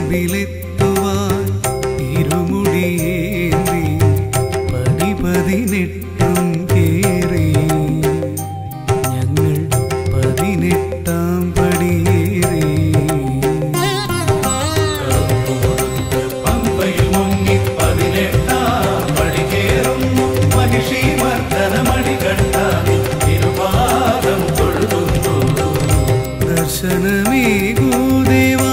തിരുമുൻപിലെത്തുവാൻ ഇരുമുടിയേന്തി പടി പതിനെട്ടും കേറി ഞങ്ങൾ പതിനെട്ടാം പടിയേറി പമ്പയിൽ മുങ്ങി പതിനെട്ടാം പടി കേറുന്നു മഹിഷി മർദ്ദനമണി കണ്ടാതി തിരുപാദം തൊഴുതുന്നു ദർശനമേകൂ ദേവാ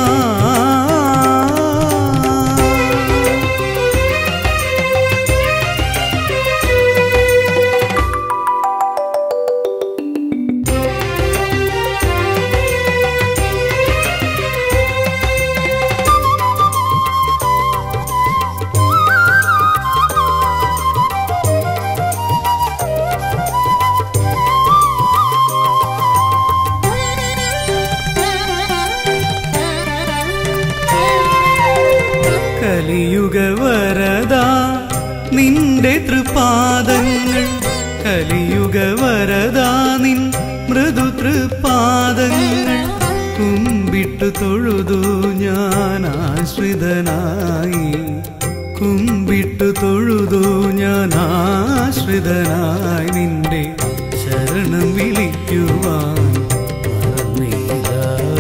കലിയുഗ വരദ നിന്റെ തൃപാദങ്ങൾ കലിയുഗ വരദ നിൻ മൃദു തൃപാദങ്ങൾ കുമ്പിട്ടു തൊഴുതു ഞാൻ ആശ്രിതനായി കുമ്പിട്ടു തൊഴുതു ഞാൻ ആശ്രിതനായി നിന്റെ ശരണം വിളിക്കുവാൻ മറന്നില്ല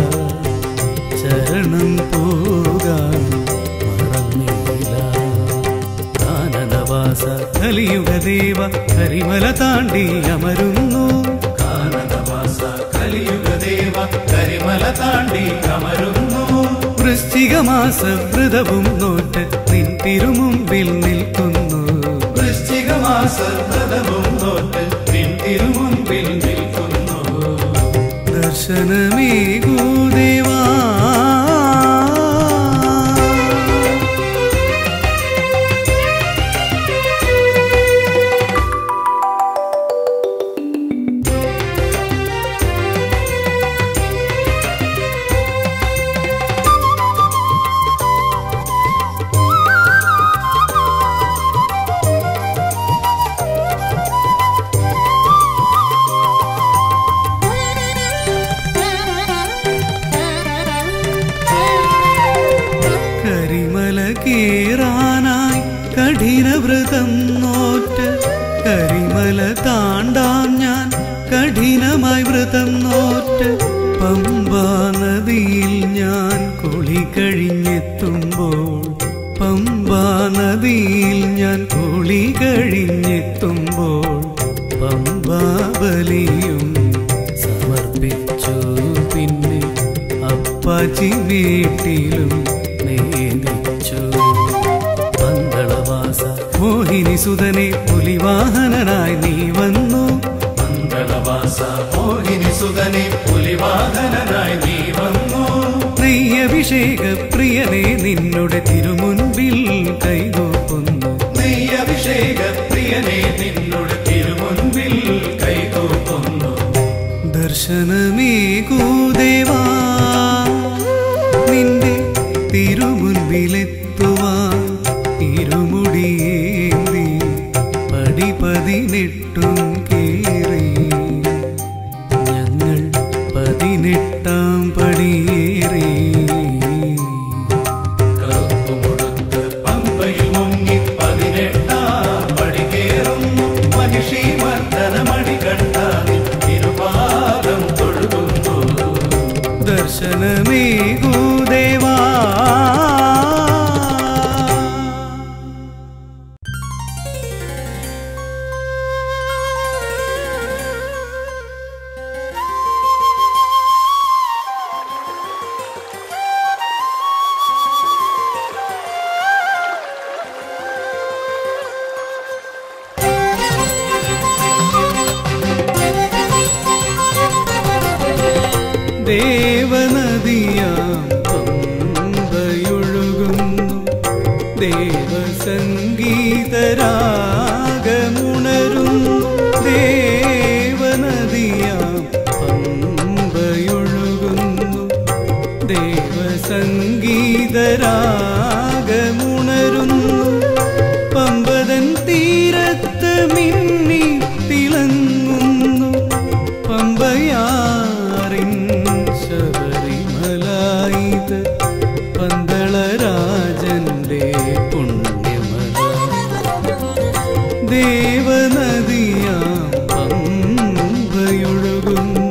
ശരണം പോകാൻ മറന്നില്ല കാനനവാസ കലിയുഗദേവ കരിമല താണ്ടി അമരുന്നു കാനനവാസ കലിയുഗദേവ കരിമല താണ്ടി അമരുന്നു വൃശ്ചികമാസ വ്രതവും നോറ്റ് നിൻ തിരുമുമ്പിൽ നിൽക്കുന്നു വൃശ്ചികമാസ വ്രതവും നോട്ട് പിൻ തിരുമുൻപിൽ നിൽക്കുന്നു ദർശനമേകൂ ദേവാ കരിമല കേറാനായി കഠിനവ്രതം നോറ്റ് കരിമല താണ്ടാൻ ഞാൻ കഠിനമായി വ്രതം നോറ്റ് പമ്പാ നദിയിൽ ഞാൻ കുളി കഴിഞ്ഞെത്തുമ്പോൾ പമ്പാ നദിയിൽ ഞാൻ കുളി കഴിഞ്ഞെത്തുമ്പോൾ പമ്പാ ബലിയും സമർപ്പിച്ചു പിന്നെ അപ്പാച്ചി വീട്ടിലും നേദിച്ചു പന്തളവാസ മോഹിനി സുതനെ പുലിവാഹനനായി നീ വന്നു മംഗളവാസ മോഹിനി സുതനെ പുലിവാഹനനായി നീ വന്നു നെയ്യഭിഷേക പ്രിയനെ നിന്നുടെ തിരുമുൻപിൽ കൈകൂപ്പുന്നു നെയ്യഭിഷേക പ്രിയനെ നിന്നോട് തിരുമുൻപിൽ കൈകൂപ്പുന്നു ദർശനമേകൂ ദേവാ നിന്റെ തിരുമുൻപിലെത്തുവാൻ ഇരുമുടിയേന്തി പടി പതിനെട്ടും കേറി ഞങ്ങൾ പതിനെട്ടാം പടിയേറി കറുപ്പുമുടുത്ത് പമ്പയിൽ മുങ്ങി പതിനെട്ടാം പടി കേറുന്നു മഹിഷി മർദ്ദനമണി കണ്ടാതി തിരുപാദം തൊഴുതുന്നു ദർശനമേകൂ ദേവാ ദേവനദിയാം പമ്പയൊഴുകുന്നു ദേവസംഗീതരാഗമുണരുന്നു ദേവനദിയാം പമ്പയൊഴുകുന്നു ദേവസംഗീതരാഗമുണരുന്നു പമ്പതൻ തീരത്ത് മിന്നി തിളങ്ങുന്നു പമ്പയാറിൻ ശബരിമലായത് പന്തള ദേവനദിയാം പമ്പയൊഴുകുന്നു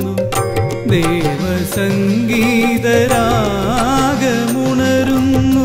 ദേവസംഗീതരാഗമുണരുന്നു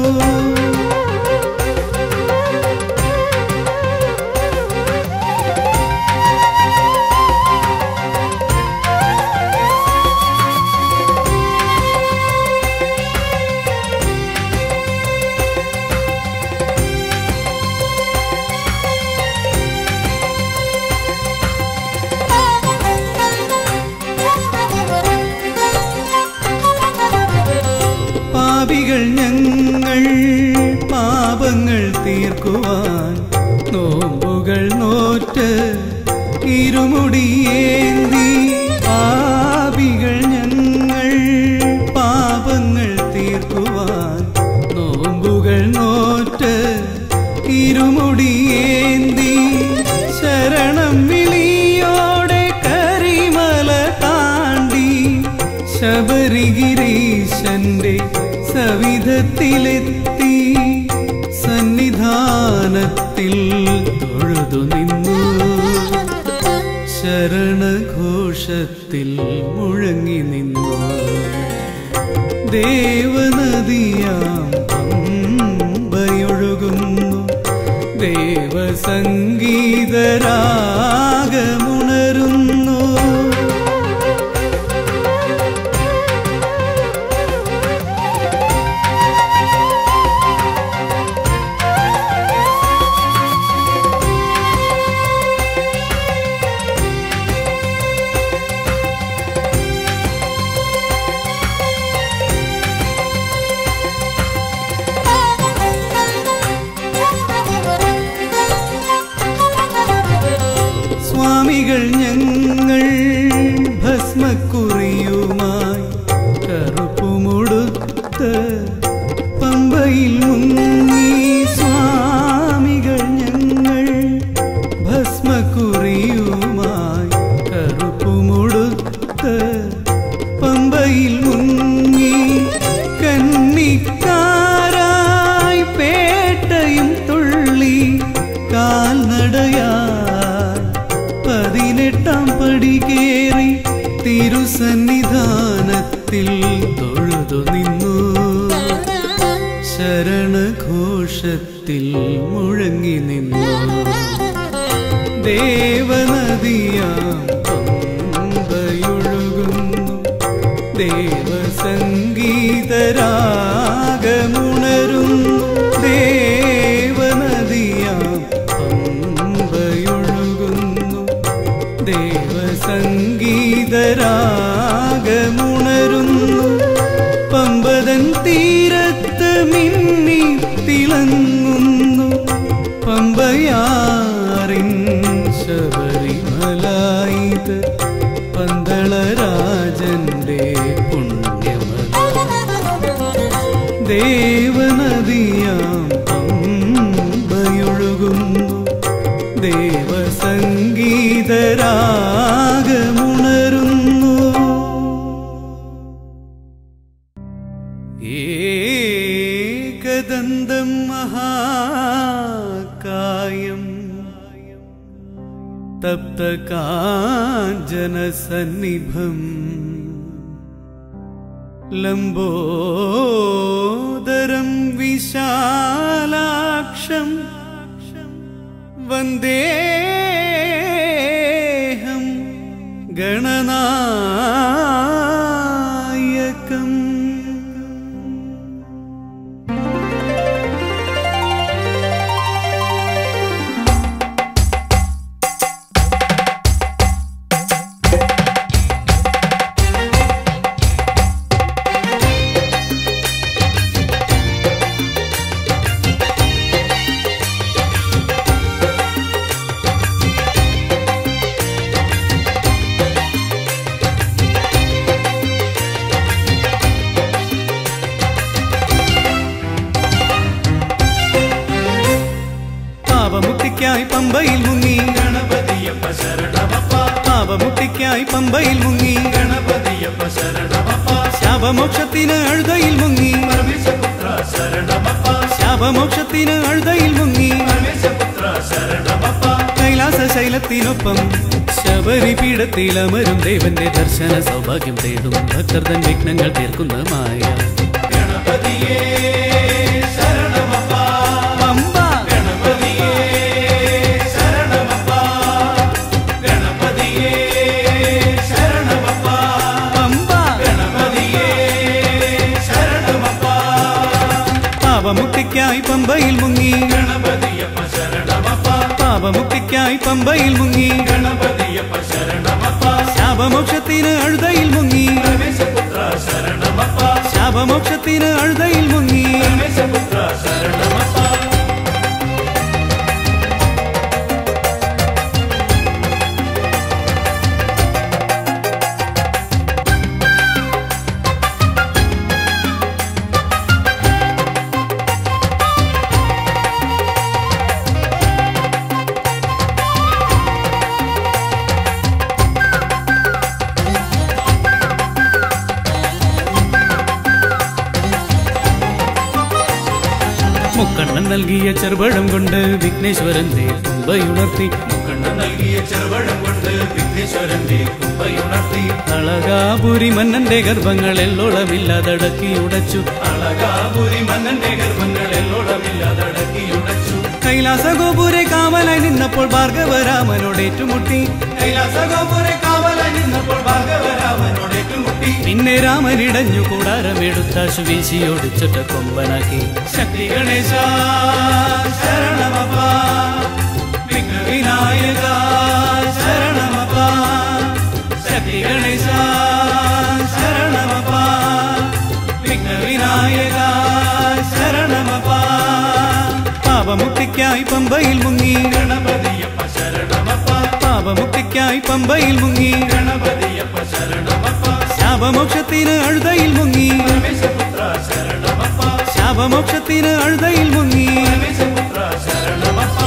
പാപികൾ ഞങ്ങൾ പാപങ്ങൾ തീർക്കുവാൻ നോമ്പുകൾ നോറ്റ് ഇരുമുടിയേന്തി പാപികൾ ഞങ്ങൾ പാപങ്ങൾ തീർക്കുവാൻ നോമ്പുകൾ നോറ്റ് ഇരുമുടിയേന്തി ശരണം വിളിയോടെ കരിമല താണ്ടി ശബരിഗിരീശന്റെ സവിധത്തിലെത്തി സന്നിധാനത്തിൽ തൊഴുതു നിന്നു ശരണഘോഷത്തിൽ മുഴങ്ങി നിന്നു ദേവനദിയാം പമ്പയൊഴുകുന്നു ദേവസംഗീതരാഗമുണരുന്നു സ്വാമികൾ ഞങ്ങൾ ഭസ്മക്കുറിയുമായി കറുപ്പുമുടുത്ത് പമ്പയിൽ മുങ്ങി സ്വാമികൾ ഞങ്ങൾ ഭസ്മക്കുറിയുമായി കറുപ്പുമുടുത്ത് പമ്പയിൽ മുങ്ങി കന്നിക്കാരായി പേട്ടയും തുള്ളി കാൽനടയായി പതിനെട്ടാം പടി കേറി തിരുസന്നിധാനത്തിൽ തൊഴുതു നിന്നു ശരണഘോഷത്തിൽ മുഴങ്ങി നിന്നു ദേവനദിയാം പമ്പയൊഴുകുന്നു ദേവസംഗീതരാഗമുണരുന്നു ദേവനദിയാം പമ്പയൊഴുകുന്നു ദേവസംഗീതരാഗമുണരുന്നു പമ്പതൻ തീരത്ത് മിന്നി തിളങ്ങുന്നു പമ്പയാറിൻ ശബരിമലായത് പന്തളരാജന്റെ പുണ്യമല ദേവനദിയാം പമ്പയൊഴുകുന്നു ദേവസംഗീതരാഗമുണരുന്നു ഏകദന്തം മഹാകായം തപ്തകാഞ്ചനസന്നിഭം ലംബോദരം വിശാലാക്ഷം വന്ദേഹം ഗണനായകം പാപമുക്തിക്കായി പമ്പയിൽ മുങ്ങി ഗണപതിയപ്പ ശരണമപ്പ പാപമുക്തിക്കായി പമ്പയിൽ മുങ്ങി ഗണപതിയപ്പ ശരണമപ്പ ശാപമോക്ഷത്തിന് അഴുതയിൽ മുങ്ങി പരമേശപുത്ര ശരണമപ്പ ശാപമോക്ഷത്തിന് അഴുതയിൽ മുങ്ങി പരമേശപുത്ര ശരണമപ്പ കൈലാസ ശൈലത്തിനൊപ്പം ശബരി പീഠത്തിലമരും ദേവന്റെ ദർശന സൗഭാഗ്യം തേടും ഭക്തർതൻ വിഘ്നങ്ങൾ തീർക്കുന്ന മായ ഗണപതിയേ ശരണമപ്പ പമ്പ ഗണപതിയേ ശരണമപ്പ ഗണപതിയേ ശരണമപ്പ പമ്പ ഗണപതിയേ ശരണമപ്പ പാപമുക്തിക്കായി പമ്പയിൽ മുങ്ങി ഗണപതിയപ്പ ശരണമപ്പ പാപമുക്തിക്കായി പമ്പയിൽ മുങ്ങി ഗണപതിയപ്പ ശരണമപ്പ ശാപമോക്ഷത്തിന് അഴുതയിൽ മുങ്ങി രമേശപുത്ര ശരണമപ്പ ശാപമോക്ഷത്തിന് അഴുതയിൽ മുങ്ങി രമേശപുത്ര ശരണമപ്പ മുക്കണ്ണൻ നൽകിയ ചെറുപഴം കൊണ്ട് വിഘ്നേശ്വരന്റെ കുമ്പയുണർത്തി കണ്ണൻ നൽകിയ ചെറുവഴം കൊണ്ട് വിഘ്നേശ്വരന്റെ കുമ്പയുണർത്തി അളകാപുരി മന്നന്റെ ഗർഭങ്ങൾ എല്ലോളമില്ലാതടക്കി ഉടച്ചു അളകാപുരി മന്നന്റെ ഗർഭങ്ങൾ എല്ലോടമില്ലാതടക്കിയുടച്ചു കൈലാസ ഗോപുരെ കാവലായി നിന്നപ്പോൾ ഭാർഗവരാമനോട് ഏറ്റുമുട്ടി കൈലാസ ഗോപുര കാവലായി നിന്നപ്പോൾ ഭാഗവരാമനോട് ഏറ്റുമുട്ടി പിന്നെ രാമനിടഞ്ഞു കൂടാരമെടുത്താശു വീശിയോടിച്ചൊറ്റ കൊമ്പനാക്കി ശക്തി ഗണേശ ശരണമപ്പ വിഘ്നവിനായക ശരണമപ്പ ശക്തി ഗണേശ ശരണമപ്പ വിഘ്നവിനായക ശരണമപ്പ പാപമുക്തിക്കായി പമ്പയിൽ മുങ്ങി ഗണപതിയപ്പ ശരണമപ്പ പാപമുക്തിക്കായി പമ്പയിൽ മുങ്ങി ഗണപതിയപ്പ ശരണമപ്പ ശാപമോക്ഷത്തിന് അഴുതയിൽ മുങ്ങി രമേശപുത്ര ശരണമപ്പ ശാപമോക്ഷത്തിന് അഴുതയിൽ മുങ്ങി രമേശപുത്ര ശരണമപ്പ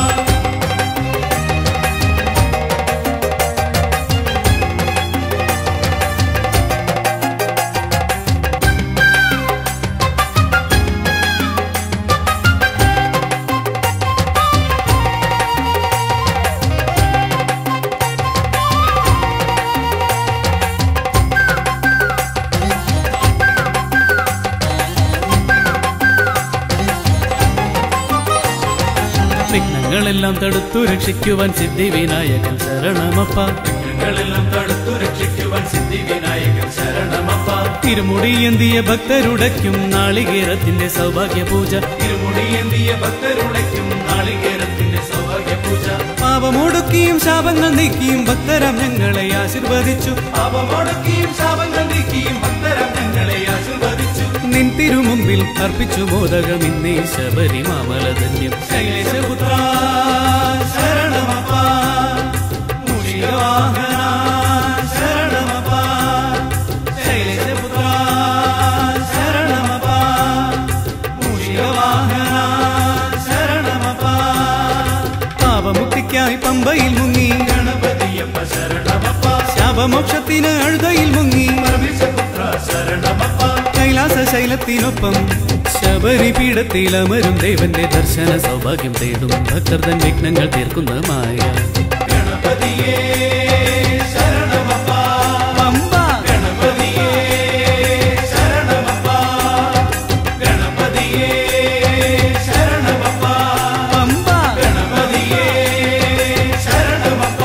വിഘ്നങ്ങളെല്ലാം തടുത്തു രക്ഷിക്കുവാൻ സിദ്ധി വിനായകൻ ശരണമപ്പ ഞങ്ങളെല്ലാം തടുത്തു രക്ഷിക്കുവാൻ സിദ്ധി വിനായകൻ ശരണമപ്പ തിരുമുടി എന്തിയ ഭക്തരുടയ്ക്കും നാളികേരത്തിന്റെ സൗഭാഗ്യ പൂജ ഇരുമുടിയേന്തിയ ഭക്തരുടയ്ക്കും നാളികേരത്തിന്റെ സൗഭാഗ്യ പൂജ പാപമൊടുക്കിയും ശാപങ്ങൾ നീക്കിയും ഭക്തരാം ഞങ്ങളെ ആശീർവദിച്ചു പാപമൊടുക്കിയും ശാപങ്ങൾ നീക്കിയും ഭക്തരം ഞങ്ങളെ ആശീർവദിച്ചു നിൻ തിരുമുമ്പിൽ അർപ്പിച്ചു മോദകം ഇന്നേ ശബരിമാമലധന്യം ശൈലേശപുത്ര ശരണമപ്പ മൂഷികവാഹന ശരണമപ്പ ശൈലേശപുത്ര ശരണമപ്പ മൂഷികവാഹന ശരണമപ്പ പാപമുക്തിക്കായി പമ്പയിൽ മുങ്ങി ഗണപതിയപ്പ ശരണമപ്പ ശാപമോക്ഷത്തിന് അഴുതയിൽ മുങ്ങി പരമേശപുത്ര ശരണമപ്പ കൈലാസ ശൈലത്തിനൊപ്പം ശബരി പീഠത്തിലമരും ദേവന്റെ ദർശന സൗഭാഗ്യം തേടും ഭക്തർതൻ വിഘ്നങ്ങൾ തീർക്കുന്ന മായ ഗണപതിയേ ശരണമപ്പ പമ്പ ഗണപതിയേ ശരണമപ്പ ഗണപതിയേ ശരണമപ്പ പമ്പ ഗണപതിയേ ശരണമപ്പ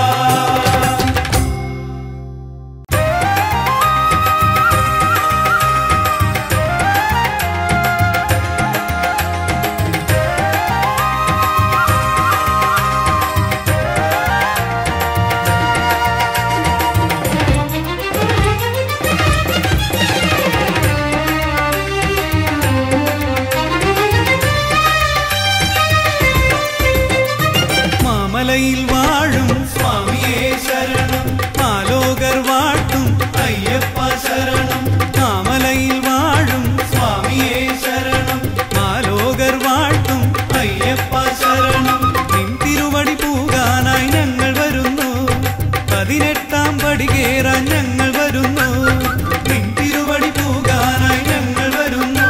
മാമലയിൽ വാഴും സ്വാമിയേ ശരണം ആലോകർ വാട്ടും അയ്യപ്പ ശരണം മാമലയിൽ വാഴും സ്വാമിയേ ശരണം ആലോകർ വാട്ടും അയ്യപ്പ ശരണം നിൻ തിരുവടി പൂകാനായി ഞങ്ങൾ വരുന്നു പതിനെട്ടാം പടി കേറാൻ ഞങ്ങൾ വരുന്നു നിൻ തിരുവടി പൂകാനായി ഞങ്ങൾ വരുന്നു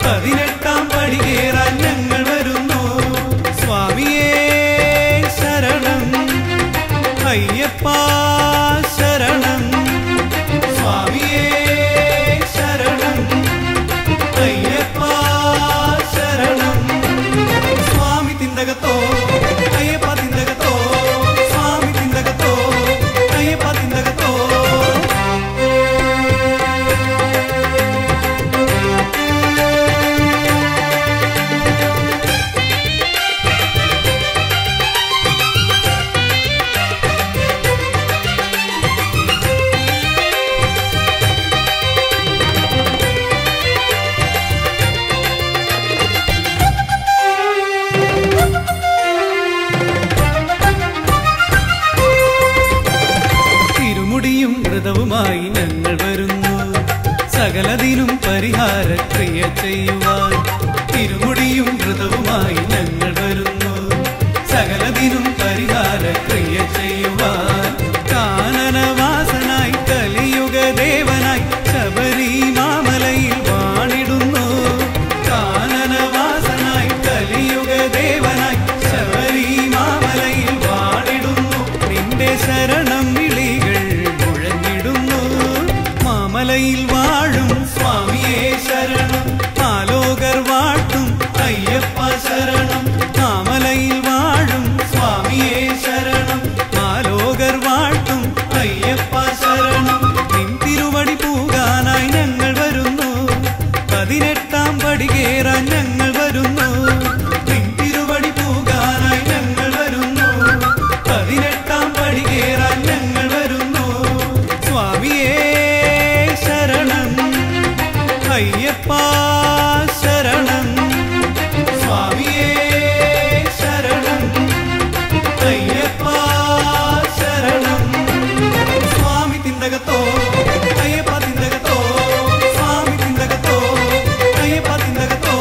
പതിനെട്ടാം പടി കേറാൻ ഞങ്ങൾ വരുന്നു സ്വാമിയേ ശരണം അയ്യപ്പ ശരണം മാമലയിൽ വാഴും സ്വാമിയേ ശരണം ആലോകർ വാഴ്ത്തും അയ്യപ്പ ശരണം നിൻ തിരുവടി പൂകാനായി ഞങ്ങൾ വരുന്നു പതിനെട്ടാം പടി കേറാൻ ഞങ്ങൾ വരുന്നു നിൻ തിരുവടി പൂകാനായി ഞങ്ങൾ വരുന്നു പതിനെട്ടാം പടി കേറാൻ ഞങ്ങൾ വരുന്നു സ്വാമിയേ ശരണം അയ്യപ്പ ശരണം സ്വാമിയേ ശരണം അയ്യപ്പ ശരണം സ്വാമി തിന്തകത്തോ അയ്യപ്പ തിന്തകത്തോ സ്വാമി തിന്തകത്തോ അയ്യപ്പ തിന്തകത്തോ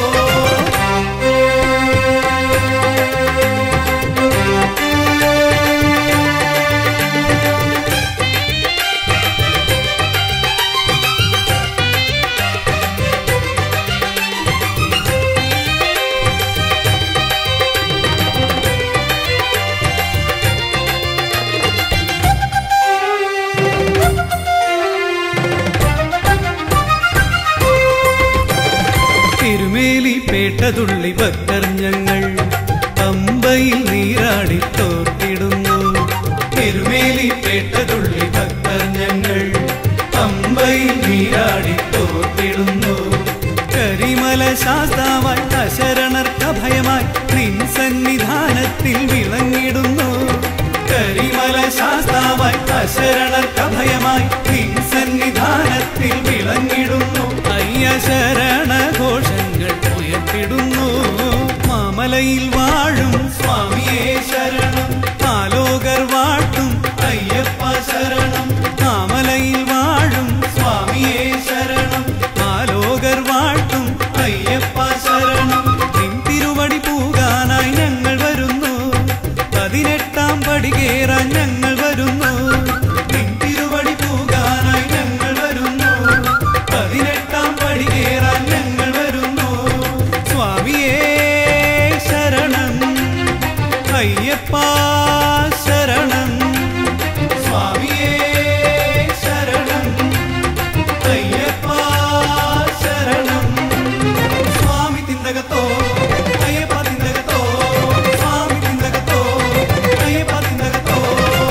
തിരുമേലി പേട്ടതുള്ളി ഭക്തർ ഞങ്ങൾ പമ്പയിൽ നീരാടി തോർത്തിടുന്നു തിരുമേലി പേട്ടതുള്ളി ഭക്തർ ഞങ്ങൾ പമ്പയിൽ നീരാടി തോർത്തിടുന്നു കരിമല ശാസ്താവായി അശരണർക്ക് അഭയമായി നിൻ സന്നിധാനത്തിൽ വിളങ്ങിടുന്നു കരിമല ശാസ്താവായി അശരണർക്ക് അഭയമായി നിൻ സന്നിധാനത്തിൽ വിളങ്ങിടുന്നു അയ്യ ശരണ ഘോഷങ്ങൾ ഉയർത്തിടുന്നു മാമലയിൽ വാഴും സ്വാമിയേ ശരണം ആലോകർ വാഴ്ത്തും അയ്യപ്പ ശരണം മാമലയിൽ വാഴും സ്വാമിയേ ശരണം ആലോകർ വാഴ്ത്തും അയ്യപ്പ ശരണം നിൻ തിരുവടി പൂകാനായി ഞങ്ങൾ വരുന്നു പതിനെട്ടാം പടി കേറാൻ ഞങ്ങൾ വരുന്നു നിൻ തിരുവടി പൂകാനായി ഞങ്ങൾ വരുന്നു പതിനെട്ടാം പടി കേറാൻ ഞങ്ങൾ വരുന്നു സ്വാമിയേ ശരണം അയ്യപ്പ ശരണം സ്വാമിയേ ശരണം അയ്യപ്പ ശരണം സ്വാമി തിന്തകത്തോ അയ്യപ്പ തിന്തകത്തോ സ്വാമി തിന്തകത്തോ അയ്യപ്പ തിന്തകത്തോ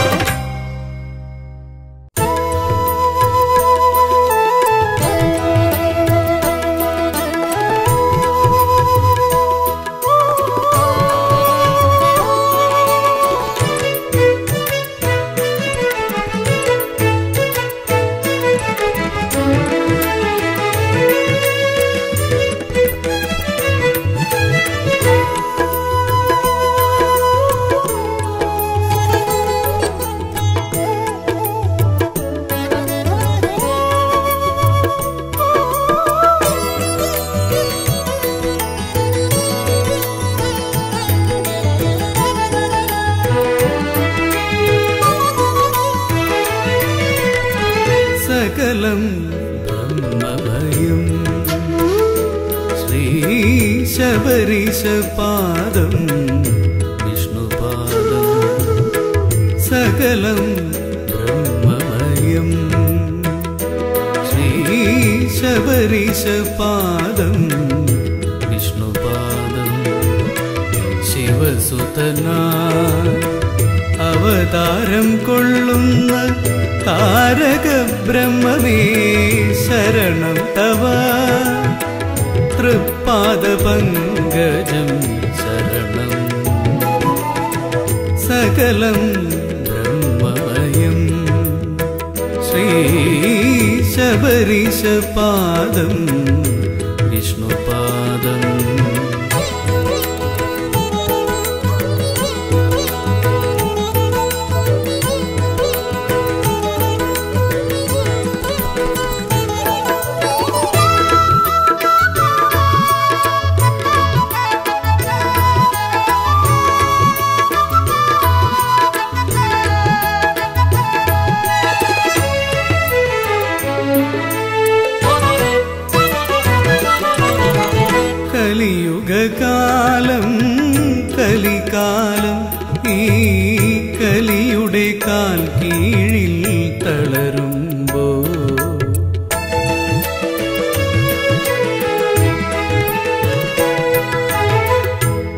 സകലം ബ്രഹ്മഭയം ശ്രീ ശബരീശപാദം വിഷ്ണുപാദം സകലം ബ്രഹ്മമയം ശ്രീ ശബരീശപാദം വിഷ്ണുപാദം ശിവസുതനാ അവതാരം കൊള്ളുന്ന താരക ബ്രഹ്മമേ ശരണം തവ തൃപ്പാദപങ്കജം ശരണം സകലം ബ്രഹ്മമയം ശ്രീ ശബരീശപാദം വിഷ്ണുപാദം കലിയുഗകാലം കലികാലം ഈ കലിയുടെ കാൽ കീഴിൽ തളരുമ്പോ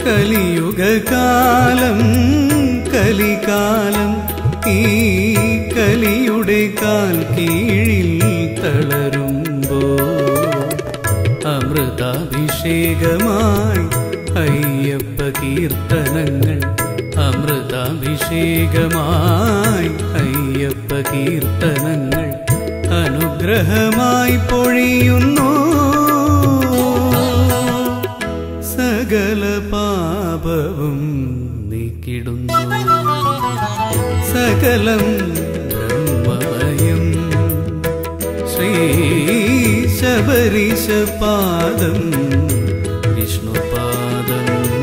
കലിയുഗകാലം കലികാലം ഈ കലിയുടെ കാൽ കീഴിൽ തളരുമ്പോ അമൃതാഭിഷേകമായി അയ്യപ്പ കീർത്തനങ്ങൾ അമൃതാഭിഷേകമായി അയ്യപ്പ കീർത്തനങ്ങൾ അനുഗ്രഹമായി പൊഴിയുന്നു സകല പാപവും നീക്കിടുന്നു സകലം ബ്രഹ്മമയം ശ്രീ ശബരീശപാദം വിഷ്ണുപാദം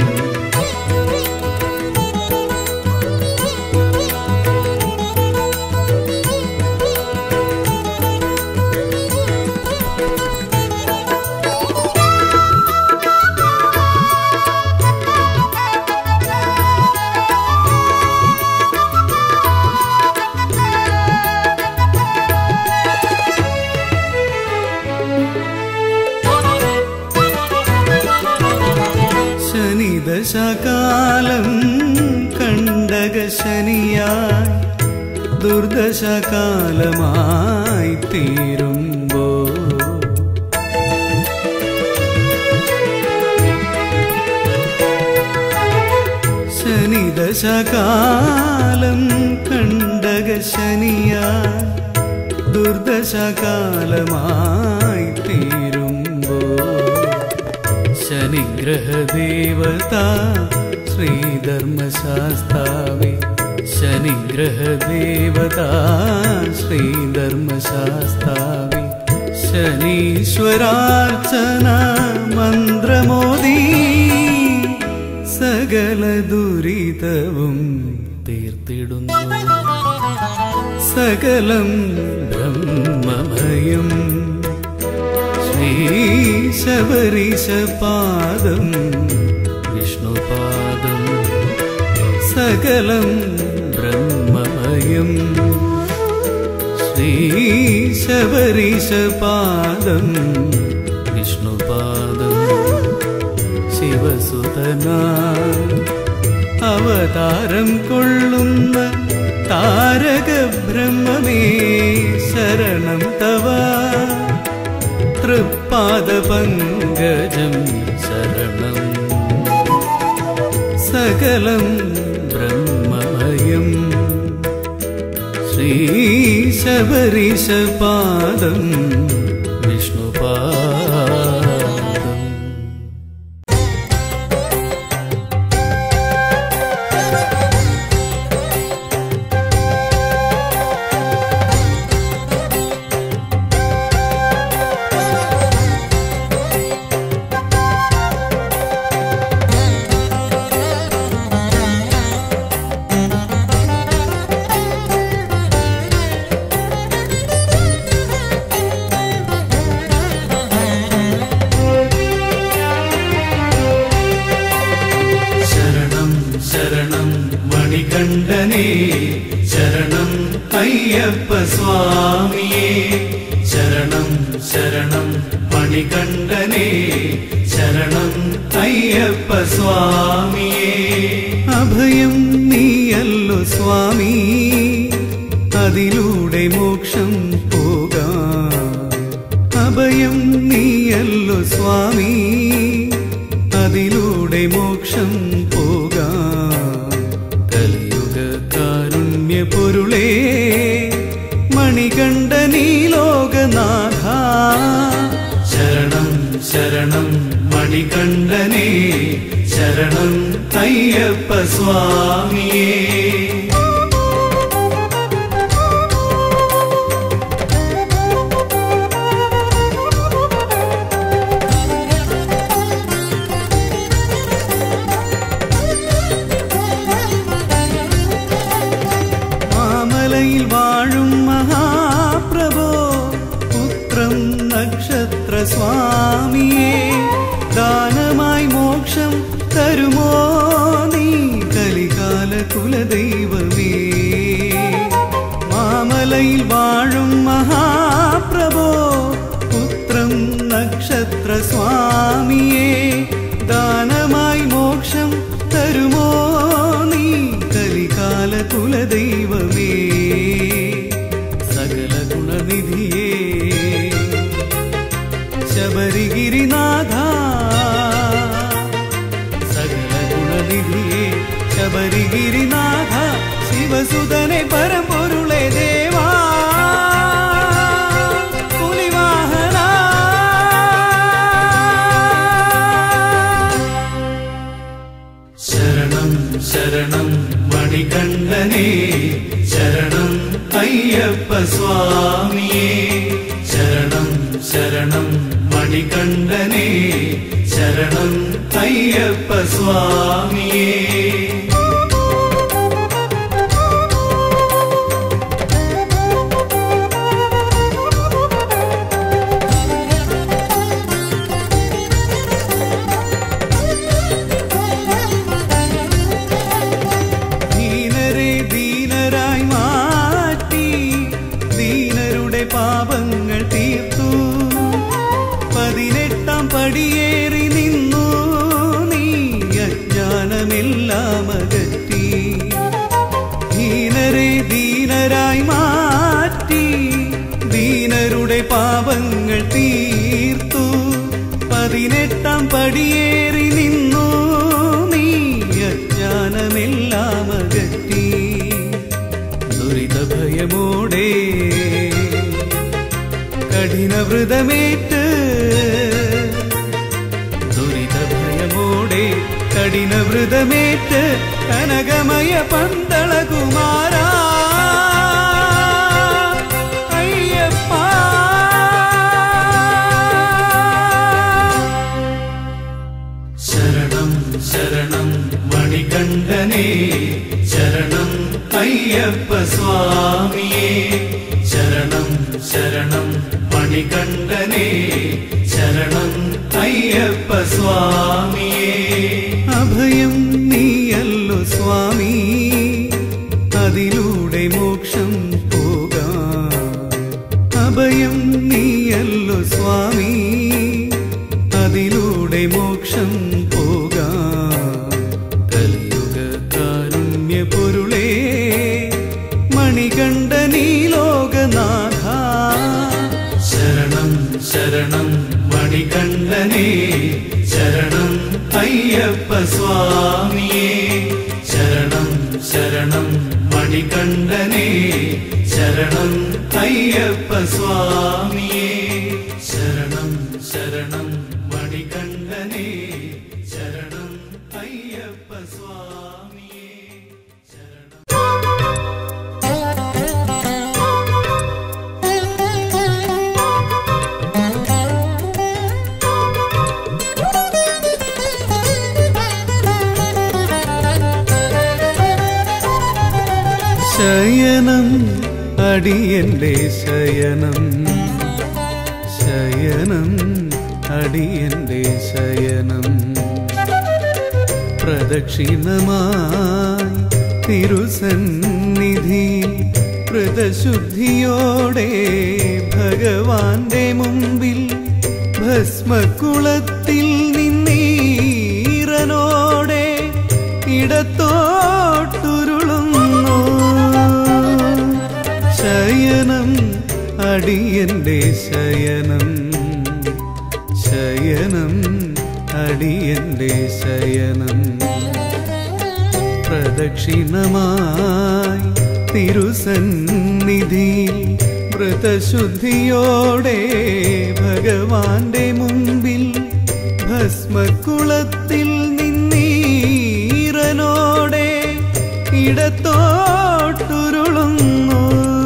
ശനിദശകാലം കണ്ടക ശനിയായി ദുർദശകാലമായി തീരുമ്പോ ശനിദശകാലം കണ്ടക ശനിയായി ദുർദശകാലമായി തീരുമ്പോ ശനിഗ്രഹദേവത ശ്രീധർമ്മശാസ്താവേ ശനിഗ്രഹദേവത ശ്രീധർമ്മശാസ്താവേ ശനീശ്വരാർച്ചന മന്ത്രമോദി സകല ദുരിതവും തീർത്തിടുന്നു സകലം ബ്രഹ്മമയം ശ്രീ ശബരീശപാദം വിഷ്ണുപാദം സകലം ബ്രഹ്മമയം ശ്രീ ശബരീശപാദം വിഷ്ണുപാദം ശിവസുതന അവതാരം കൊള്ളുന്ന താരക ബ്രഹ്മമേ ശരണം തവ തൃപ്പാദപങ്കജം ശരണം സകലം ബ്രഹ്മമയം ശ്രീ ശബരീശപാദം വിഷ്ണുപാദം ശരണം ശരണം മണികണ്ഠനേ ശരണം അയ്യപ്പ സ്വാമിയേ ശരണം ശരണം മണികണ്ഠനേ ശരണം അയ്യപ്പ സ്വാമിയേ അഭയം നീയല്ലോ സ്വാമി അതിലൂടെ മോക്ഷം പോകാം അഭയം നീയല്ലോ സ്വാമി അതിലൂടെ മോക്ഷം പോകാം കലിയുഗ കാരുണ്യ പൊരുളേ മണികണ്ഠനീ ലോകനാഥ ശരണം ശരണം മണികണ്ഠനേ ശരണം അയ്യപ്പ സ്വാമിയേ മാമലയിൽ വാഴും മഹാപ്രഭോ പുത്രം നക്ഷത്ര സ്വാമിയെ ദാനമായി മോക്ഷം തരുമോ നീ കലികാല കുലദൈവമേ ശബരിഗിരിനാഥ ശിവസുതനെ പരമ്പൊരുളെ ദേവാ പുലിവാഹന ശരണം ശരണം മണികണ്ഠനേ ശരണം അയ്യപ്പ സ്വാമിയേ ശരണം ശരണം മണികണ്ഠനേ ശരണം അയ്യപ്പ സ്വാമിയേ ദീനരെ ദീനരായി മാറ്റി ദീനരുടെ പാപങ്ങൾ തീർത്തു പതിനെട്ടാം പടിയേറി നിന്നു നീ അജ്ഞാനമെല്ലാം അകറ്റി ദീനരെ ദീനരായി മാറ്റി ദീനരുടെ പാപങ്ങൾ തീർത്തു പതിനെട്ടാം പടിയേറി നിന്നു നീ അജ്ഞാനമെല്ലാം അകറ്റി ദുരിത ഭയമോടെ കഠിന വ്രതമേറ്റ് ദുരിത ഭയമോടെ കഠിന വ്രതമേറ്റ് കനകമയ പന്തള കുമാരാ അയ്യപ്പ ശരണം ശരണം മണികണ്ഠനേ ശരണം അയ്യപ്പ സ്വാമിയേ ശരണം ശരണം മണികണ്ഠനേ ശരണം അയ്യപ്പ സ്വാമിയേ അഭയം നീയല്ലോ സ്വാമി അതിലൂടെ മോക്ഷം പോകാം അഭയം നീയല്ലോ സ്വാമി അതിലൂടെ മോക്ഷം പോകാം കലിയുഗ കാരുണ്യ പൊരുളേ മണികണ്ഠനീ ലോകനാഥ ശരണം ശരണം മണികണ്ഠനേ ശരണം അയ്യപ്പ സ്വാമിയേ ശരണം ശരണം മണികണ്ഠനേ ശരണം അയ്യപ്പ സ്വാമിയേ ശരണം ശരണം മണികണ്ഠനേ ശരണം അയ്യപ്പ സ്വാമിയേ ശരണം ശയനം അടിയന്റെ ശയനം ശയനം അടിയന്റെ ശയനം പ്രദക്ഷിണമായി തിരുസന്നിധി വ്രതശുദ്ധിയോടെ ഭഗവാന്റെ മുമ്പിൽ ഭസ്മക്കുളത്തിൽ നിന്നീറനോടെ ഇടത്തോട്ടുരുളുന്നു ശയനം അടിയന്റെ ശയനം ശയനം അടിയന്റെ ശയനം പ്രദക്ഷിണമായി തിരുസന്നിധി വ്രതശുദ്ധിയോടെ ഭഗവാന്റെ മുമ്പിൽ ഭസ്മക്കുളത്തിൽ നിന്നീറനോടെ ഇടത്തോട്ടുരുളുന്നു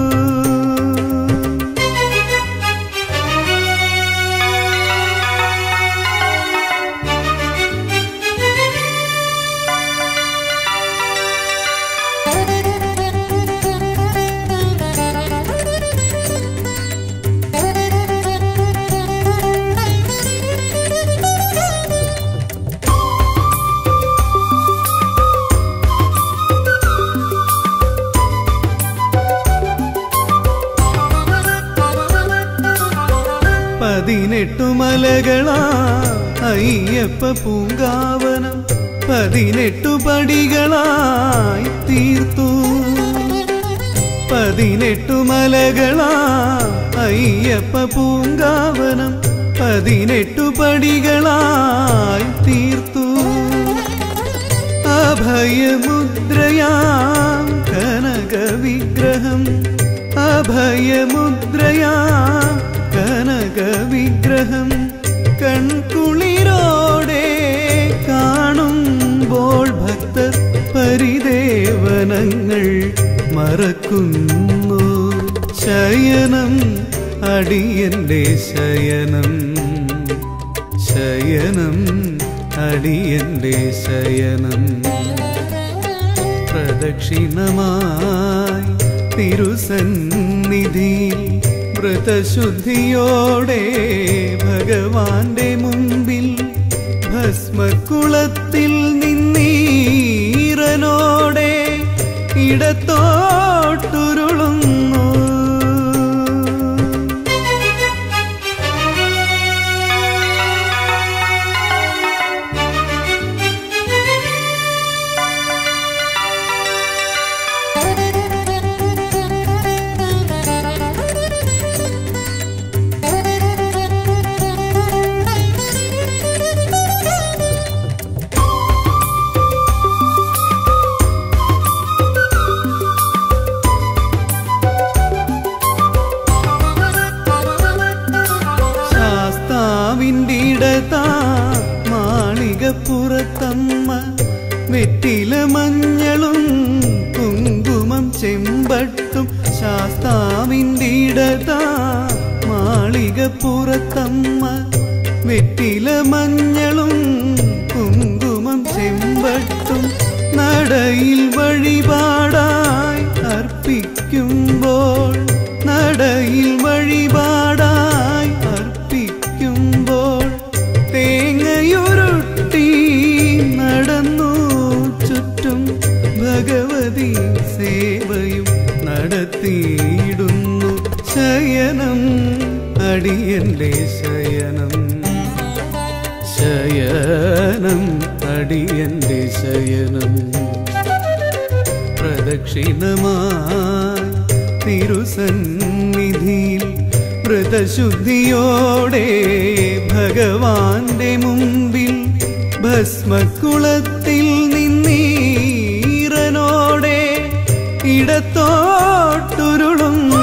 പതിനെട്ടു മലകളാ അയ്യപ്പ പൂങ്കാവനം പതിനെട്ടു പടികളായി തീർത്തു പതിനെട്ടു മലകളാ അയ്യപ്പ പൂങ്കാവനം പതിനെട്ടു പടികളായി തീർത്തു അഭയമുദ്രയാം കനകവിഗ്രഹം അഭയമുദ്രയാം കനകവിഗ്രഹം കൺകുളിരോടെ കാണുമ്പോൾ ഭക്തർ പരിദേവനങ്ങൾ മറക്കുന്നു ശയനം അടിയന്റെ ശയനം ശയനം അടിയന്റെ ശയനം പ്രദക്ഷിണമായി തിരുസന്നിധി വ്രതശുദ്ധിയോടെ ഭഗവാന്റെ മുമ്പിൽ ഭസ്മക്കുളത്തിൽ നിന്നീരനോടെ ഇടത്തോട്ടുരുളുന്നു ശാസ്താവിൻ്റെ ഇടതാ മാളികപ്പുറത്തമ്മ വെറ്റില മഞ്ഞളും കുങ്കുമം ചെമ്പട്ടും ശാസ്താവിൻ്റെ ഇടതാ മാളികപ്പുറത്തമ്മ വെറ്റില മഞ്ഞളും കുങ്കുമം ചെമ്പട്ടും നടയിൽ വഴിപാടായി അർപ്പിക്കുമ്പോൾ നടയിൽ വഴിപാടായി അർപ്പിക്കുമ്പോൾ തേങ്ങയുരുട്ടി നടന്നു ചുറ്റും ഭഗവതി സേവയും നടത്തിയിടുന്നു ശയനം അടിയന്റെ ശയനം ശയനം അടിയന്റെ ശയനം പ്രദക്ഷിണമായി തിരുസന്നിധിയിൽ വ്രതശുദ്ധിയോടെ ഭഗവാന്റെ മുമ്പിൽ ഭസ്മക്കുളത്തിൽ നിന്നീരനോടെ ഇടത്തോട്ടുരുളുന്നു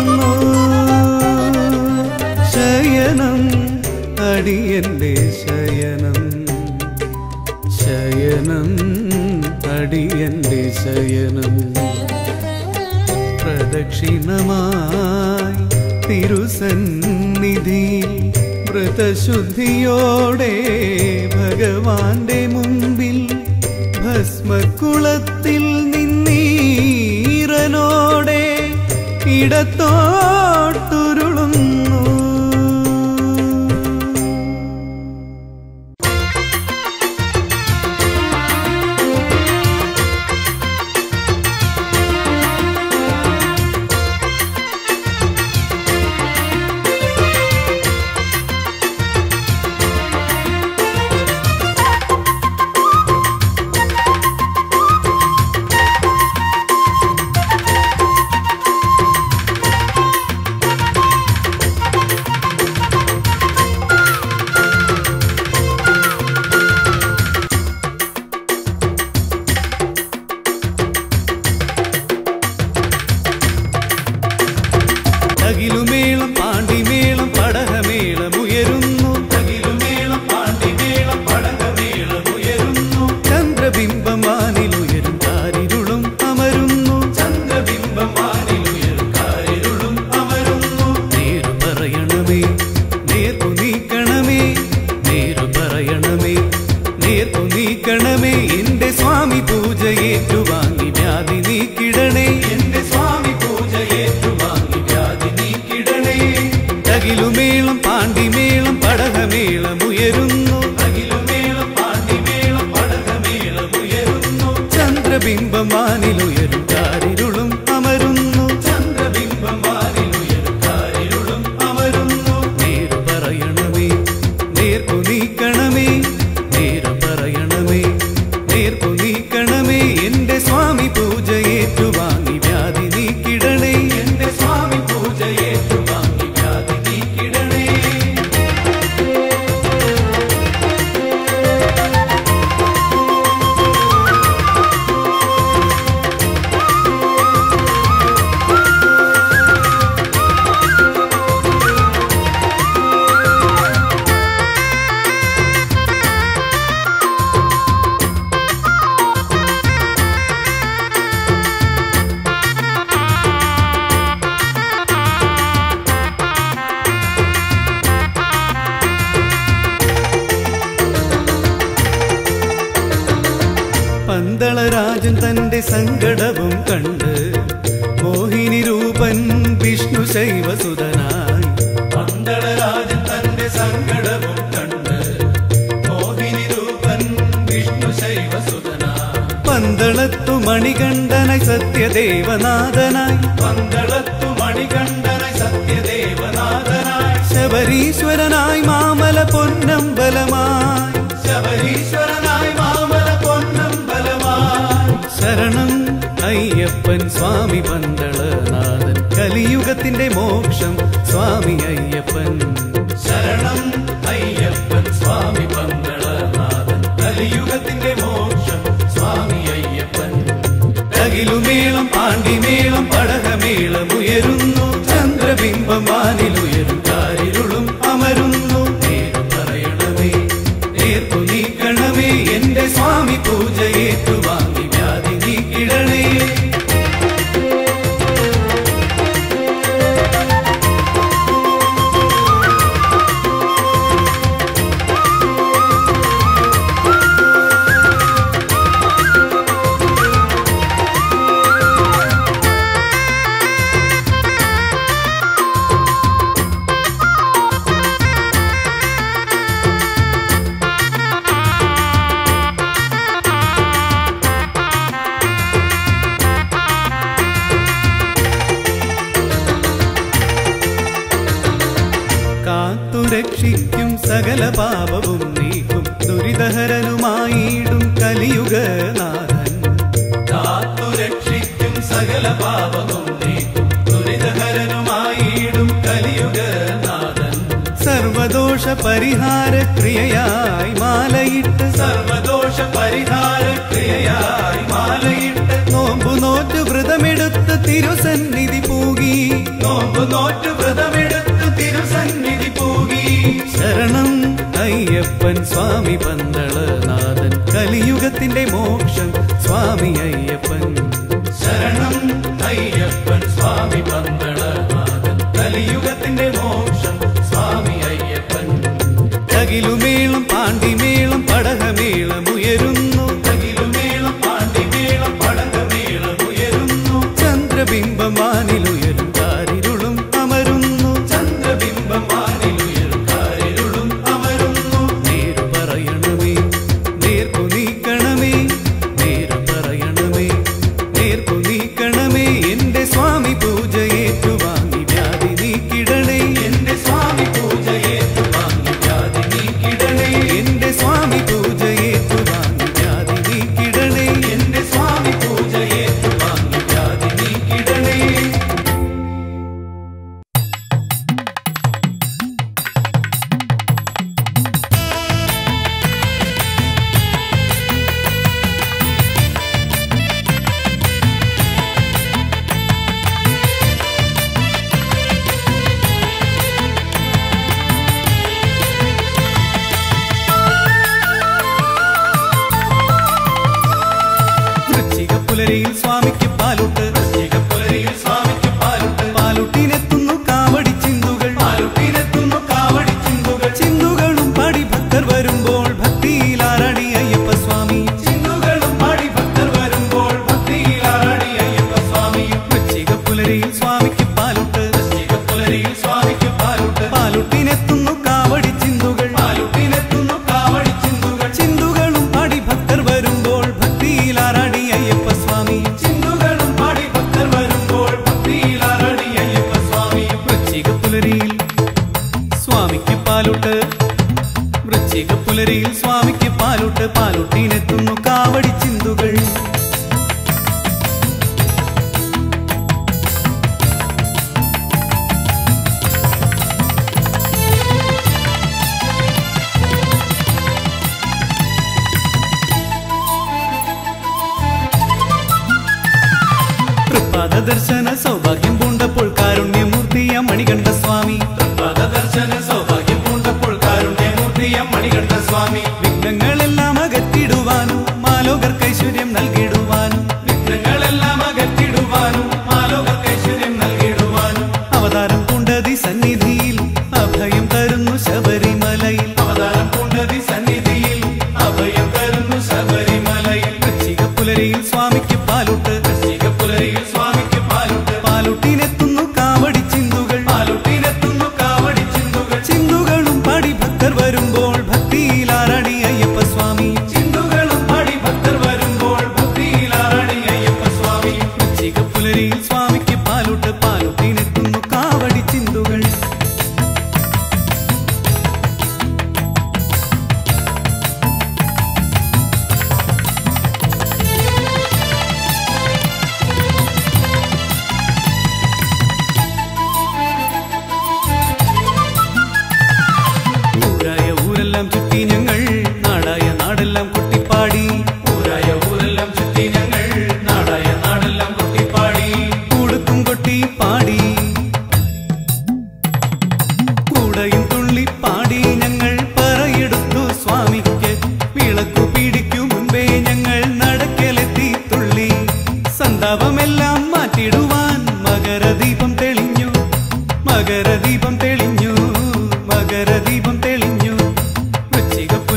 ശയനം അടിയന്റെ ശയനം ശയനം അടിയന്റെ ശയനം പ്രദക്ഷിണമായി തിരുസന്നിധി വ്രതശുദ്ധിയോടെ ഭഗവാന്റെ മുമ്പിൽ ഭസ്മക്കുളത്തിൽ നിന്നീരനോടെ ഇടത്തോട്ടുരുളുന്നു തകിലുമേളം പാണ്ടിമേളം പടഹമേളം ഉയരുന്നു തകിലുമേളം പാണ്ടിമേളം പടഹമേളം ഉയരുന്നു ചന്ദ്രബിംബം വാനിലുയരും കാരിരുളും അമരുന്നു ചന്ദ്രബിംബം വാനിലുയരും കാരിരുളും അമരുന്നു നേരു പറയണമേ നേർക്കു നീക്കണമേ നേരു പറയണമേ നേർക്കു നീക്കണമേ എന്റെ സ്വാമി പൂജ ഏറ്റുവാങ്ങി വ്യാധി നീക്കിടണേ എന്റെ സ്വാമി പൂജ ഏറ്റുവാങ്ങി വ്യാധി നീക്കിടണേ തകിലുമേളം പാണ്ടിമേളം പടഹമേളം ഉയരുന്നു തകിലുമേളം പാണ്ടിമേളം പടഹമേളം ഉയരുന്നു ചന്ദ്രബിംബം വാനിലുയരും കാരിരുളും അമരുന്നു ചന്ദ്രബിംബം വാനിലുയരും കാരിരുളും അമരുന്നു നേരു പറയണമേ നേർക്കു നീക്കണമേ നേരു പറയണമേ നേർക്കു നീക്കണമേ എന്റെ സ്വാമി പൂജ ഏറ്റുവാങ്ങി വ്യാധി നീക്കിടണേ എന്റെ സ്വാമി പൂജ ഏറ്റുവാങ്ങി വ്യാധി നീക്കിടണേ പന്തളരാജൻ തന്റെ സങ്കടവും കണ്ട് മോഹിനി രൂപൻ വിഷ്ണു ശൈവസുതനായി പന്തളരാജൻ തന്റെ സങ്കടവും കണ്ട് മോഹിനി രൂപൻ വിഷ്ണു ശൈവസുതനാ പന്തളത്തു മണികണ്ഠനായി സത്യദേവനാഥനായി പന്തളത്തു മണികണ്ഠനായി സത്യദേവനാഥനായി ശബരീശ്വരനായി മാമല പൊന്നമ്പലമായി ശബരീശ്വരനായി മാമല പൊന്നമ്പലമായി ശരണം അയ്യപ്പൻ സ്വാമി പന്തളനാഥൻ കലിയുഗത്തിന്റെ മോക്ഷം സ്വാമി അയ്യപ്പൻ ശരണം അയ്യപ്പൻ സ്വാമി പന്തളനാഥൻ കലിയുഗത്തിന്റെ മോക്ഷം സ്വാമി അയ്യപ്പൻ അകിലുമേളം പാണ്ടിമേളം പടകമേളം ഉയരുന്നു ചന്ദ്രബിംബം വാനിലുയരും കാരിരുളും അമരുന്നു നേരു പറയണമേ നേർത്തു നീക്കണമേ എന്റെ സ്വാമി പൂജ ഏറ്റുവാങ്ങി വ്യാധി നീക്കിടണേ കാത്തുരക്ഷിക്കും സകല പാപവും നീക്കും ദുരിതഹരനുമായിടും കലിയുഗനാഥൻ കാത്തു രക്ഷിക്കും സകല പാപവും നീക്കും ദുരിതഹരനുമായിടും കലിയുഗനാഥൻ സർവദോഷ പരിഹാര ക്രിയയായി മാലയിട്ട് സർവദോഷ പരിഹാര ക്രിയയായി മാലയിട്ട് നോമ്പു നോറ്റു വ്രതമെടുത്ത് തിരുസന്നിധി പൂകി നോമ്പ് നോറ്റ് വ്രതമെടുത്ത് തിരുസന്നിധി പോകി ശരണം അയ്യപ്പൻ സ്വാമി പന്തളനാഥൻ കലിയുഗത്തിന്റെ മോക്ഷം സ്വാമി അയ്യപ്പൻ ശരണം അയ്യപ്പൻ സ്വാമി പന്തളനാഥൻ കലിയുഗത്തിന്റെ മോക്ഷം സ്വാമി അയ്യപ്പൻ അകിലുമേളം പാണ്ടിമേളം പടകമേളം ഉയരുന്നു തകിലുമേളം പാണ്ടിമേളം പടകമേളം ഉയരുന്നു ചന്ദ്രബിംബം വാനിലുയരും കാരിരുളും അമരുന്നു ചന്ദ്രബിംബം വാനിലുയരും കാരിരുളും അമരുന്നു നേരു പറയണമേ നേർക്കു നീക്കണമേ നേരു പറയണമേ നേർക്കു നീക്കണമേ എന്റെ സ്വാമി പൂജ ഏറ്റുവാങ്ങി വ്യാധി നീക്കിടണേ എന്റെ സ്വാമി പൂജയേറ്റു വാങ്ങി വ്യാധി നീക്കിടണേ എന്റെ സ്വാമി പൂജ ഏറ്റുവാങ്ങി വ്യാധി നീക്കിടണേ എന്റെ സ്വാമി പൂജയേറ്റു വാങ്ങി വ്യാധി നീക്കിടണേ വൃശ്ചിക പുലരിയിൽ സ്വാമിക്ക് പാലുട്ട് പുലരിയിൽ സ്വാമിക്ക് പാലുട്ട് പാലുട്ടിനെത്തുന്നു കാവടി ചിന്തുകൾ പാലുട്ടിനെത്തുന്നു കാവടി ചിന്തുകൾ ചിന്തുകളും പാടി ഭക്തർ വരുമ്പോൾ ഭക്തിയിൽ ആരണി അയ്യപ്പ സ്വാമി ചിന്തുകളും പാടി ഭക്തർ വരുമ്പോൾ ഭക്തിയിലാറാടി അയ്യപ്പ സ്വാമിയും വൃശ്ചിക പുലരിയിൽ സ്വാമിക്ക് പാലുട്ട് പുലരിയിൽ സ്വാമിക്ക് പാലുട്ട് പാലുട്ടിനെത്തുന്നു കാവടി ചിന്തുകൾ പാലുട്ടിനെത്തുന്നു കാവടി ചിന്തുകൾ ചിന്തുകളും പാടി ഭക്തർ വരുമ്പോൾ ഭക്തിയിൽ ആരണി അയ്യപ്പ സ്വാമി ചിന്തുകളും പാടി ഭക്തർ വരുമ്പോൾ ഭക്തിയിലാറാടി അയ്യപ്പ സ്വാമിയും വൃശ്ചിക പുലരിയിൽ സ്വാമിക്ക് പാലുട്ട് വൃശ്ചിക പുലരിയിൽ സ്വാമിക്ക് പാലുട്ട് പാലുട്ടിനെത്തുന്നു കാവടി ചിന്തുകൾ തൃപ്പാദ ദർശന സൗഭാഗ്യം പൂണ്ടപ്പോൾ കാരുണ്യമൂർത്തിയ മണികണ്ഠ സ്വാമി പദദർശന സൗഭാഗ്യം പൂണ്ടപ്പോൾ കാരുണ്യമൂർത്തിയ മണികണ്ഠ സ്വാമി വിഘ്നങ്ങളെല്ലാം അകറ്റിടുവാനും മാലോകർക്ക് ഐശ്വര്യം നൽകിടുവാനും വിഘ്നങ്ങളെല്ലാം അകറ്റിടുവാനും മാലോകർക്ക് ഐശ്വര്യം നൽകിടുവാനും അവതാരം പൂണ്ടതി സന്നിധിയിൽ അഭയം തരുന്നു ശബരിമലയിൽ അവതാരം പൂണ്ടതി സന്നിധിയിൽ അഭയം തരുന്നു ശബരിമലയിൽ വൃശ്ചിക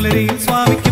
പുലരിയിൽ സ്വാമിക്ക്